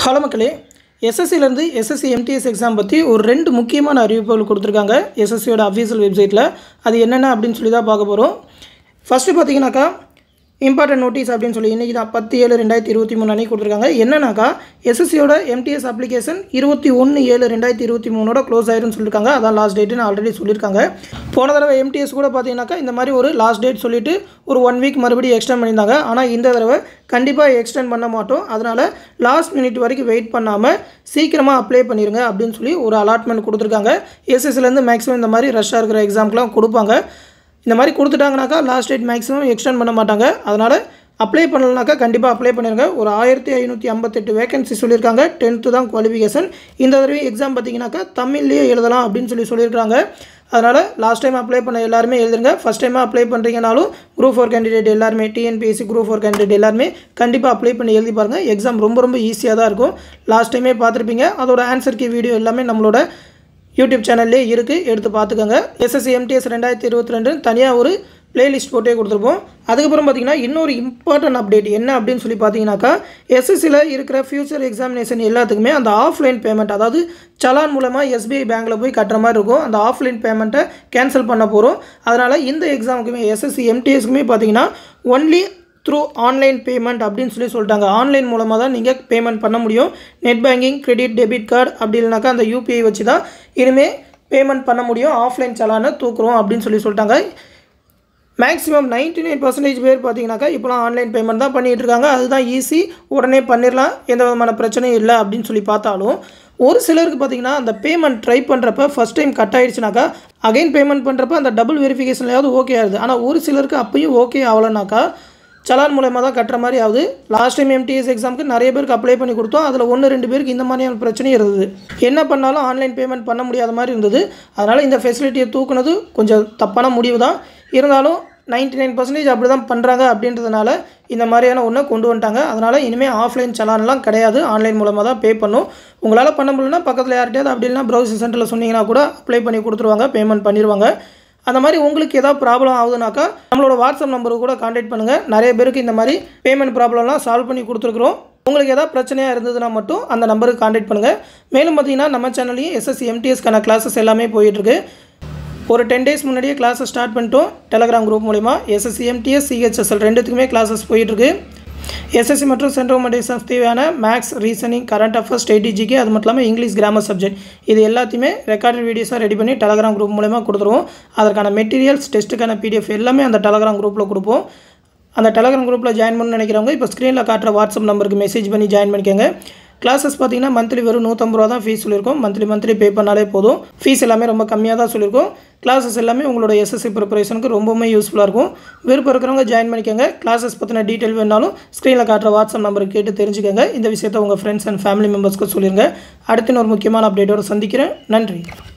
hello மக்களே எஸ்எஸ்சிலேருந்து SSC MTS exam பற்றி ஒரு ரெண்டு முக்கியமான அறிவிப்புகள் கொடுத்துருக்காங்க எஸ்எஸ்சியோட அஃபீஷியல் வெப்சைட்டில் அது என்னென்ன அப்படின்னு சொல்லி தான் பார்க்க போகிறோம் ஃபஸ்ட்டு பார்த்தீங்கன்னாக்கா இம்பார்ட்டன்ட் நோட்டீஸ் அப்படின்னு சொல்லி இன்றைக்கி தான் பத்து ஏழு ரெண்டாயிரத்தி இருபத்தி மூணு அன்றைக்கி கொடுத்துருக்காங்க என்னன்னாக்கா எஸ்எஸ்சியோட எம்டிஎஸ் அப்ளிகேஷன் இருபத்தி ஒன்று ஏழு ரெண்டாயிரத்தி இருபத்தி மூணோட க்ளோஸ் ஆயிரும்னு சொல்லியிருக்காங்க அதான் லாஸ்ட் டேட்டுன்னு ஆல்ரெடி சொல்லியிருக்காங்க போன தடவை எம்டிஎஸ் கூட பார்த்தீங்கன்னாக்கா இந்த மாதிரி ஒரு லாஸ்ட் டேட் சொல்லிவிட்டு ஒரு ஒன் வீக் மறுபடியும் எக்ஸ்டெண்ட் பண்ணியிருந்தாங்க ஆனால் இந்த தடவை கண்டிப்பாக எக்ஸ்டெண்ட் பண்ண மாட்டோம் அதனால் லாஸ்ட் மினிட் வரைக்கும் வெயிட் பண்ணாமல் சீக்கிரமாக அப்ளை பண்ணிடுங்க அப்படின்னு சொல்லி ஒரு அலாட்மெண்ட் கொடுத்துருக்காங்க எஸ்எஸ்சிலேருந்து மேக்ஸிமம் இந்த மாதிரி ரஷ்ஷாக இருக்கிற எக்ஸாம்க்குலாம் கொடுப்பாங்க இந்த மாதிரி கொடுத்துட்டாங்கனாக்கா லாஸ்ட் டேட் மேக்ஸிமம் எக்ஸ்டெண்ட் பண்ண மாட்டாங்க அதனால் அப்ளை பண்ணலனாக்கா கண்டிப்பாக அப்ளை பண்ணிருங்க ஒரு ஆயிரத்தி ஐநூற்றி ஐம்பத்தெட்டு வேகன்சி சொல்லியிருக்காங்க டென்த்து தான் குவாலிஃபிகேஷன் இந்த தடவை எக்ஸாம் பார்த்தீங்கன்னாக்கா தமிழ்லேயே எழுதலாம் அப்படின்னு சொல்லி சொல்லியிருக்காங்க அதனால் லாஸ்ட் டைம் அப்ளை பண்ண எல்லாருமே எழுதுங்க ஃபஸ்ட் டைமாக அப்ளை பண்ணுறீங்கனாலும் குரூப் ஃபோர் கேண்டிடேட் எல்லாருமே டிஎன்பிஎஸ்சி குரூப் ஃபோர் கேண்டிடேட் எல்லாருமே கண்டிப்பாக அப்ளை பண்ணி எழுதி பாருங்கள் எக்ஸாம் ரொம்ப ரொம்ப ஈஸியாக தான் இருக்கும் லாஸ்ட் டைமே பார்த்துருப்பீங்க அதோட ஆன்சர் கீ வீடியோ எல்லாமே நம்மளோட யூடியூப் சேனல்லே இருக்குது எடுத்து பார்த்துக்கோங்க எஸ்எஸ்சி எம்டிஎஸ் ரெண்டாயிரத்தி இருபத்தி ரெண்டு தனியாக ஒரு பிளேலிஸ்ட் போட்டே கொடுத்துருப்போம் அதுக்கப்புறம் பார்த்தீங்கன்னா இன்னொரு இம்பார்ட்டன்ட் அப்டேட் என்ன அப்படின்னு சொல்லி பார்த்தீங்கன்னாக்கா எஸ்எஸ்சியில் இருக்கிற ஃபியூச்சர் எக்ஸாமினேஷன் எல்லாத்துக்குமே அந்த ஆஃப்லைன் பேமெண்ட் அதாவது சலான் மூலமாக எஸ்பிஐ பேங்க்கில் போய் கட்டுற மாதிரி இருக்கும் அந்த ஆஃப்லைன் பேமெண்ட்டை கேன்சல் பண்ண போகிறோம் அதனால் இந்த எக்ஸாமுக்குமே எஸ்எஸ்சி எம்டிஎஸ்க்குமே பார்த்தீங்கன்னா ஒன்லி த்ரூ ஆன்லைன் பேமெண்ட் அப்படின்னு சொல்லி சொல்லிட்டாங்க ஆன்லைன் மூலமாக தான் நீங்கள் பேமெண்ட் பண்ண முடியும் net banking credit debit card அப்படி இல்லைனாக்கா அந்த யூபிஐ வச்சு தான் இனிமேல் பேமெண்ட் பண்ண முடியும் ஆஃப்லைன் சலானை தூக்குறோம் அப்படின்னு சொல்லி சொல்லிட்டாங்க மேக்ஸிமம் நைன்டி நைன் பர்சன்டேஜ் பேர் பார்த்தீங்கன்னாக்கா இப்போலாம் ஆன்லைன் பேமெண்ட் தான் பண்ணிகிட்டு இருக்காங்க அதுதான் ஈஸி உடனே பண்ணிடலாம் எந்த விதமான பிரச்சனையும் இல்லை அப்படின்னு சொல்லி பார்த்தாலும் ஒரு சிலருக்கு பார்த்தீங்கன்னா அந்த பேமெண்ட் ட்ரை பண்ணுறப்ப ஃபஸ்ட் டைம் கட் ஆகிடுச்சுனாக்கா அகைன் பேமெண்ட் பண்ணுறப்ப அந்த டபுள் வெரிஃபிகேஷன்லையாவது ஓகே ஆகுது ஆனால் ஒரு சிலருக்கு அப்பயும் ஓகே ஆகலைனாக்கா சலான் மூலயமா தான் கட்டுற மாதிரி ஆகுது லாஸ்ட் டைம் எம்டிஎஸ் எக்ஸாமுக்கு நிறைய பேருக்கு அப்ளை பண்ணி கொடுத்தோம் அதில் ஒன்று ரெண்டு பேருக்கு இந்த மாதிரியான பிரச்சனையும் இருந்தது என்ன பண்ணாலும் ஆன்லைன் பேமெண்ட் பண்ண முடியாத மாதிரி இருந்தது அதனால் இந்த ஃபெசிலிட்டியை தூக்குனது கொஞ்சம் தப்பான முடிவு தான் இருந்தாலும் நைன்டி நைன் பர்சன்டேஜ் அப்படி தான் பண்ணுறாங்க அப்படின்றதுனால இந்த மாதிரியான ஒன்றை கொண்டு வந்துட்டாங்க அதனால் இனிமேல் ஆஃப்லைன் சலான்லாம் கிடையாது ஆன்லைன் மூலமாக தான் பே பண்ணும் உங்களால் பண்ண முடியலன்னா பக்கத்தில் யார்கிட்டயாவது அப்படி இல்லைனா ப்ரௌசிங் சென்டரில் சொன்னீங்கன்னா கூட அப்ளை பண்ணி கொடுத்துருவாங்க பேமெண்ட் பண்ணிடுவாங்க அந்த மாதிரி உங்களுக்கு ஏதாவது ப்ராப்ளம் ஆகுதுனாக்கா நம்மளோட வாட்ஸ்அப் நம்பருக்கு கூட காண்டாக்ட் பண்ணுங்கள் நிறைய பேருக்கு இந்த மாதிரி பேமெண்ட் ப்ராப்ளம்லாம் சால்வ் பண்ணி கொடுத்துருக்குறோம் உங்களுக்கு ஏதாவது பிரச்சனையாக இருந்ததுன்னா மட்டும் அந்த நம்பருக்கு காண்டாக்ட் பண்ணுங்கள் மேலும் பார்த்தீங்கன்னா நம்ம சேனல்லையும் எஸ்எஸ்சி எம்டிஎஸ்க்கான கிளாஸஸ் எல்லாமே போயிட்டுருக்கு ஒரு டென் டேஸ் முன்னாடியே கிளாஸஸ் ஸ்டார்ட் பண்ணிட்டோம் டெலகிராம் குரூப் மூலிமா எஸ்எஸ்சி எம்டிஎஸ் சிஹெச்எஸ்எல் ரெண்டுத்துக்குமே கிளாஸஸ் போயிட்டுருக்கு எஸ்எஸ்சி மற்றும் சென்ட்ரல் கவர்மெண்ட் தேவையான மேக்ஸ் ரீசனிங் கரண்ட் அஃபேர்ஸ் ஸ்டேட்டிஜிக்கு அது மட்டும் இல்லாமல் இங்கிலீஷ் கிராமர் சப்ஜெக்ட் இது எல்லாத்தையுமே ரெக்கார்டட் வீடியோஸாக ரெடி பண்ணி டெலகிராம் குரூப் மூலமா கொடுத்துருவோம் அதற்கான மெட்டீரியல்ஸ் டெஸ்ட்டுக்கான பிடிஎஃப் எல்லாமே அந்த டெலகிராம் குரூப்பில் கொடுப்போம் அந்த டெலகிராம் குரூப்பில் ஜாயின் பண்ணணும்னு நினைக்கிறவங்க இப்போ ஸ்க்ரீனில் காட்டுற வாட்ஸ்அப் நம்பருக்கு மெசேஜ் பண்ணி ஜாயின் பண்ணிக்கோங்க கிளாஸஸ் பார்த்தீங்கன்னா மந்த்லி வெறும் நூற்றம்பது ரூபா தான் ஃபீஸ் சொல்லியிருக்கோம் மந்த்லி மந்த்லி பே பண்ணாலே போதும் ஃபீஸ் எல்லாமே ரொம்ப கம்மியாக தான் சொல்லியிருக்கோம் கிளாஸஸ் எல்லாமே உங்களோட எஸ்எஸ்சி ப்ரிப்பரேஷனுக்கு ரொம்பவுமே யூஸ்ஃபுல்லாக இருக்கும் விருப்பம் இருக்கிறவங்க ஜாயின் பண்ணிக்கோங்க கிளாஸஸ் பற்றின டீட்டெயில் வேணாலும் ஸ்க்ரீனில் காட்டுற வாட்ஸ்அப் நம்பருக்கு கேட்டு தெரிஞ்சுக்கோங்க இந்த விஷயத்தை உங்கள் ஃப்ரெண்ட்ஸ் அண்ட் ஃபேமிலி மெம்பர்ஸ்க்கு சொல்லிடுங்க அடுத்து ஒரு முக்கியமான அப்டேட்டோடு சந்திக்கிறேன் நன்றி